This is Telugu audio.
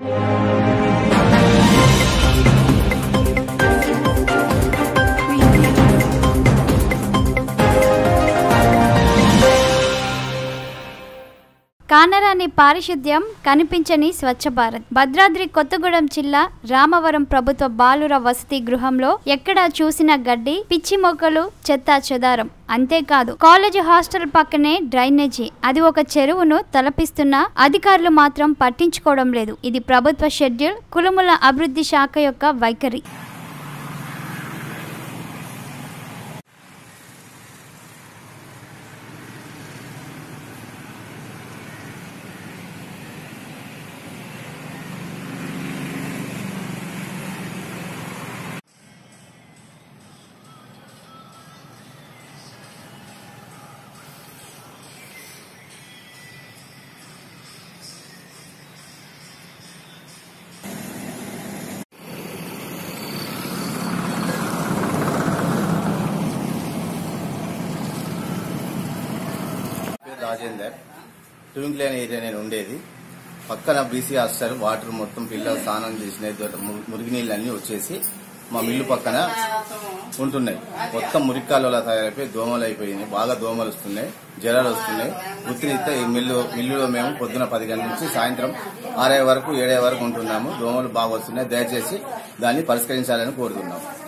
కానరాని పారిశుద్ధ్యం కనిపించని స్వచ్ఛ భారత్ భద్రాద్రి కొత్తగూడెం జిల్లా రామవరం ప్రభుత్వ బాలుర వసతి గృహంలో ఎక్కడా చూసిన గడ్డి పిచ్చి మొక్కలు చెత్త చెదారం అంతేకాదు కాలేజీ హాస్టల్ పక్కనే డ్రైనేజీ అది ఒక చెరువును తలపిస్తున్నా అధికారులు మాత్రం పట్టించుకోవడం లేదు ఇది ప్రభుత్వ షెడ్యూల్ కులుముల అభివృద్ధి శాఖ యొక్క వైఖరి పేరు రాజేందర్ ట్వింక్ లేన్ ఏరియా నేను ఉండేది పక్కన బీసీ హాస్టల్ వాటర్ మొత్తం పిల్లలు స్నానం చేసినాయి దొర- ము- మురిగినీళ్ళు అన్ని వచ్చేసి మా మిల్లు పక్కన ఉంటున్నాయి మొత్తం మురికాలలో తయారైపోయి దోమలు అయిపోయినాయి బాగా దోమలు వస్తున్నాయి జ్వరాలు వస్తున్నాయి వృత్తిరీత్యా ఈ మిల్లు మిల్లులో మేము పొద్దున పది గంటల నుంచి సాయంత్రం ఆరే వరకు ఏడే వరకు ఉంటున్నాము దోమలు బాగా వస్తున్నాయి దయచేసి దాన్ని పరిష్కరించాలని కోరుతున్నాము